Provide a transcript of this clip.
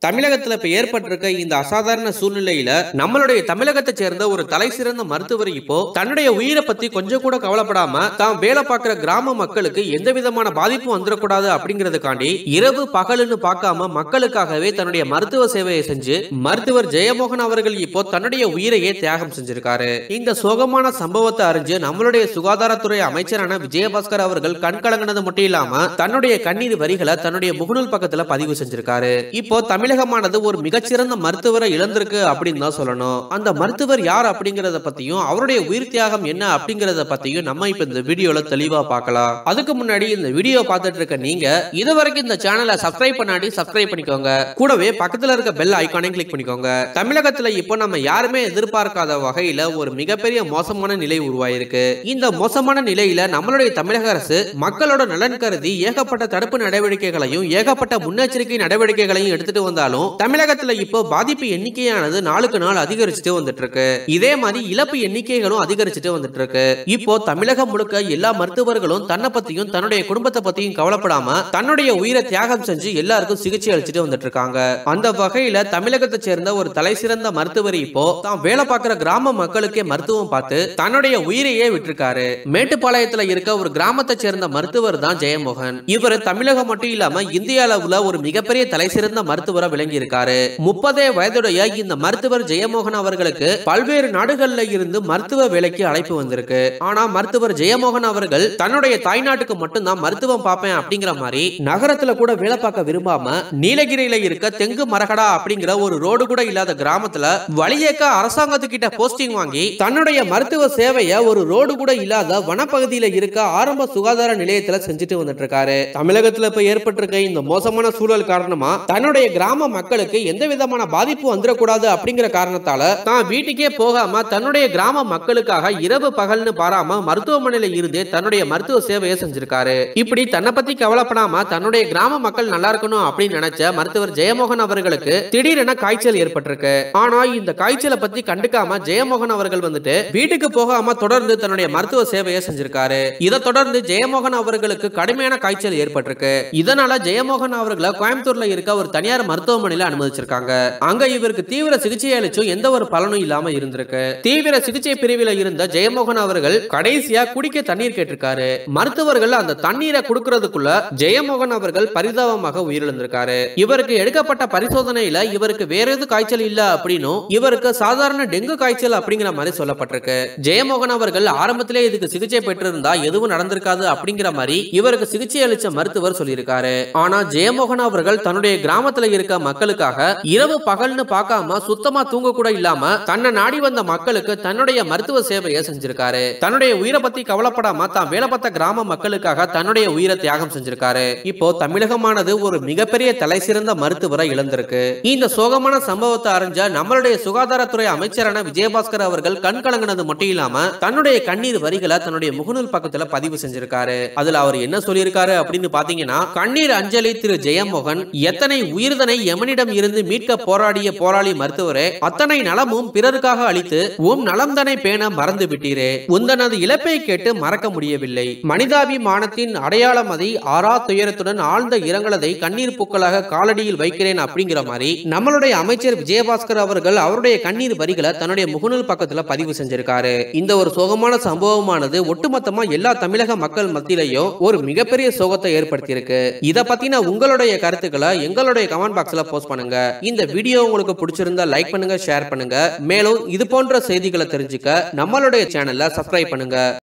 தமிழகத்துல இப்ப ஏற்பட்டிருக்க இந்த அசாதாரண சூழ்நிலையில நம்மளுடைய தமிழகத்தை சேர்ந்த ஒரு தலை சிறந்த மருத்துவர் இப்போ தன்னுடைய உயிரை பத்தி கொஞ்சம் கூட கவலைப்படாம தான் வேலை பார்க்கிற கிராம மக்களுக்கு எந்த விதமான பாதிப்பும் வந்துடக்கூடாது அப்படிங்கறதுக்காண்டி இரவு பகலுன்னு பார்க்காம மக்களுக்காகவே தன்னுடைய மருத்துவ சேவையை செஞ்சு மருத்துவர் ஜெயமோகன் அவர்கள் இப்போ தன்னுடைய உயிரையே தியாகம் செஞ்சிருக்காரு இந்த சோகமான சம்பவத்தை அறிஞ்சு நம்மளுடைய சுகாதாரத்துறை அமைச்சரான விஜயபாஸ்கர் அவர்கள் கண்கலங்கினது மட்டும் இல்லாம தன்னுடைய கண்ணீர் வரிகளை தன்னுடைய முகநூல் பக்கத்துல பதிவு செஞ்சிருக்காரு இப்போ தமிழகமானது ஒரு மிகச்சிறந்த மருத்துவரை இழந்திருக்கு அப்படின்னு தான் சொல்லணும் அந்த மருத்துவர் யார் அப்படிங்கறத பத்தியும் அவருடைய உயிர் தியாகம் என்ன அப்படிங்கறத பத்தியும் நம்ம இப்ப இந்த வீடியோல தெளிவா பார்க்கலாம் அதுக்கு முன்னாடி இந்த வீடியோ பார்த்துட்டு இருக்க நீங்க இது வரைக்கும் இந்த சேனலை சப்ஸ்கிரைப் பண்ணாடி சப்ஸ்கிரைப் பண்ணிக்கோங்க கூடவே பக்கத்துல இருக்க பெல் ஐகானையும் கிளிக் பண்ணிக்கோங்க தமிழகத்துல இப்போ நம்ம யாருமே எதிர்பார்க்காத வகையில ஒரு மிகப்பெரிய மோசமான நிலை உருவாயிருக்கு இந்த மோசமான நிலையில நம்மளுடைய தமிழக அரசு மக்களோட நலன் கருதி ஏகப்பட்ட தடுப்பு நடவடிக்கைகளையும் ஏகப்பட்ட முன்னெச்சரிக்கை நடவடிக்கைகளையும் எடுத்துட்டு வந்தாலும் தமிழகத்துல இப்போ பாதிப்பு எண்ணிக்கையானது நாளுக்கு நாள் அதிகரிச்சுட்டு வந்துட்டு இருக்கு இதே மாதிரி இழப்பு எண்ணிக்கைகளும் அதிகரிச்சுட்டு வந்துட்டு இருக்கு இப்போ தமிழகம் முழுக்க எல்லா மருத்துவர்களும் தன்னை பத்தியும் தன்னுடைய குடும்பத்தை பத்தியும் கவலைப்படாம தன்னுடைய உயிரை தியாகம் செஞ்சு எல்லாருக்கும் சிகிச்சை அளிச்சுட்டு வந்துட்டு இருக்காங்க அந்த வகையில தமிழகத்தை சேர்ந்த ஒரு தலை சிறந்த மருத்துவர் இப்போ தான் வேலை பார்க்கிற கிராம மக்களுக்கே மருத்துவம் பார்த்து தன்னுடைய உயிரையே விட்டிருக்காரு மேட்டுப்பாளையத்துல இருக்க ஒரு கிராமத்தை சேர்ந்த மருத்துவர் தான் ஜெயமோகன் இவர் தமிழகம் மட்டும் இல்லாம இந்திய அளவுல ஒரு மிகப்பெரிய தலை சிறந்த மருத்துவரா விளங்கி இருக்காரு முப்பதே வயதுடைய இந்த மருத்துவர் ஜெயமோகன் அவர்களுக்கு பல்வேறு நாடுகள்ல இருந்து மருத்துவ வேலைக்கு அழைப்பு வந்திருக்கு ஆனா மருத்துவர் ஜெயமோகன் அவர்கள் தன்னுடைய தாய்நாட்டுக்கு மட்டும்தான் மருத்துவம் பார்ப்பேன் அப்படிங்கிற மாதிரி நகரத்துல கூட வேலை பார்க்க விரும்பாம நீலகிரியில இருக்க தெங்கு மரகடா அப்படிங்கிற ஒரு ரோடு கூட இல்லாத கிராமத்துல வழியேக்க அரசாங்கத்துக்கிட்ட போஸ்டிங் வாங்கி தன்னுடைய மருத்துவ சேவையை ஒரு ரோடு கூட இல்லாத வனப்பகுதியில இருக்க ஆரம்ப சுகாதார நிலையத்துல செஞ்சுட்டு வந்துட்டு இருக்காரு தமிழகத்துல இப்ப ஏற்பட்டிருக்க இந்த மோசமான சூழல் காரணமா தன்னுடைய கிராம மக்களுக்கு எந்த விதமான பாதிப்பு வந்துடக்கூடாது அப்படிங்கிற காரணத்தால தான் வீட்டுக்கே போகாம தன்னுடைய கிராம மக்களுக்காக இரவு பகல்னு பாராம மருத்துவமனையில இருந்தே தன்னுடைய மருத்துவ சேவையை செஞ்சிருக்காரு இப்படி தன்னை பத்தி கவலைப்படாம தன்னுடைய கிராம மக்கள் நல்லா இருக்கணும் அப்படின்னு நினைச்ச மருத்துவர் ஜெயமோகன் அவர்களுக்கு திடீரென காய்ச்சல் ஏற்பட்டிருக்கு ஆனா இந்த காய்ச்சலை பத்தி கண்டுக்காம ஜெயமோகன் அவர்கள் வந்துட்டு வீட்டுக்கு போகாம தொடர்ந்து தன்னுடைய மருத்துவ சேவையை செஞ்சிருக்காரு இதை தொடர்ந்து ஜெயமோகன் அவர்களுக்கு கடுமையான காய்ச்சல் ஏற்பட்டிருக்கு இதனால ஜெயமோகன் அவர்களை கோயம்புத்தூர்ல இருக்க ஒரு தனியார் மருத்துவமனையில அனுமதிச்சிருக்காங்க அங்க இவருக்கு தீவிர சிகிச்சை அளிச்சும் எந்த ஒரு பலனும் இல்லாம இருந்திருக்கு தீவிர சிகிச்சை பிரிவில் இருந்த ஜெயமோகன் அவர்கள் கடைசியா குடிக்க தண்ணீர் கேட்டிருக்காரு மருத்துவர்கள் அந்த தண்ணீரை கொடுக்கறதுக்குள்ள ஜெயமோகன் அவர்கள் பரிதாபமாக உயிரிழந்திருக்காரு இவருக்கு எடுக்கப்பட்ட பரிசோதனையில இவருக்கு வேற எதுவும் காய்ச்சல் இல்ல அப்படின்னும் இவருக்கு சாதாரண டெங்கு காய்ச்சல் அப்படிங்கிற மாதிரி சொல்லப்பட்டிருக்கு ஜெயமோகன் அவர்கள் ஆரம்பத்திலே இதுக்கு சிகிச்சை பெற்றிருந்தா எதுவும் நடந்திருக்காது அப்படிங்கிற மாதிரி இவருக்கு சிகிச்சை அளிச்ச மருத்துவர் சொல்லியிருக்காரு ஆனா ஜெயமோகன் அவர்கள் தன்னுடைய கிராமத்துல இருக்க மக்களுக்காக இரவு பகல்னு பார்க்காம சுத்தமா தூங்க கூட இல்லாம தன்னை நாடி வந்த மக்களுக்கு தன்னுடைய மருத்துவ சேவையை செஞ்சிருக்காரு தன்னுடைய உயிரை பத்தி கவலைப்படாம தான் வேலை பார்த்த கிராம மக்களுக்காக தன்னுடைய உயிரை தியாகம் செஞ்சிருக்காரு இப்போ தமிழகமானது ஒரு மிகப்பெரிய தலை சிறந்த மருத்துவரை இழந்திருக்கு இந்த சோகமான சம்பவத்தை அறிஞ்ச நம்மளுடைய சுகாதாரத்துறை அமைச்சரான விஜயபாஸ்கர் அவர்கள் கண் கலங்கினது மட்டும் இல்லாம தன்னுடைய கண்ணீர் வரிகளை தன்னுடைய முகநூல் பக்கத்துல பதிவு செஞ்சிருக்காரு அதுல அவர் என்ன சொல்லியிருக்காரு அப்படின்னு பாத்தீங்கன்னா கண்ணீர் அஞ்சலி திரு ஜெயமோகன் எத்தனை உயிர்தனை எமனிடம் இருந்து மீட்க போராடிய போராளி மருத்துவரே அத்தனை நலமும் பிறருக்காக அளித்து உம் நலம்தனை பேண மறந்து விட்டீரே உந்தனது இழப்பை கேட்டு மறக்க முடியவில்லை மனிதாபிமானத்தின் அடையாளம் அதை ஆறா துயரத்துடன் ஆழ்ந்த இரங்கலதை கண்ணீர் பூக்களாக காலடியில் வைக்கிறேன் அப்படிங்கிற மாதிரி நம்மளுடைய அமைச்சர் விஜயபாஸ்கர் அவர்கள் அவருடைய கண்ணீர் வரிகளை தன்னுடைய முகநூல் பக்கத்துல பதிவு செஞ்சிருக்காரு இந்த ஒரு சோகமான சம்பவமானது ஒட்டுமொத்தமா எல்லா தமிழக மக்கள் மத்தியிலையும் ஒரு மிகப்பெரிய சோகத்தை ஏற்படுத்தியிருக்கு இத பத்தின உங்களுடைய கருத்துக்களை எங்களுடைய கமெண்ட் பாக்ஸ்ல போஸ்ட் பண்ணுங்க இந்த வீடியோ உங்களுக்கு பிடிச்சிருந்தா லைக் பண்ணுங்க ஷேர் பண்ணுங்க மேலும் இது போன்ற செய்திகளை தெரிஞ்சுக்க நம்மளுடைய சேனல்ல சப்ஸ்கிரைப் பண்ணுங்க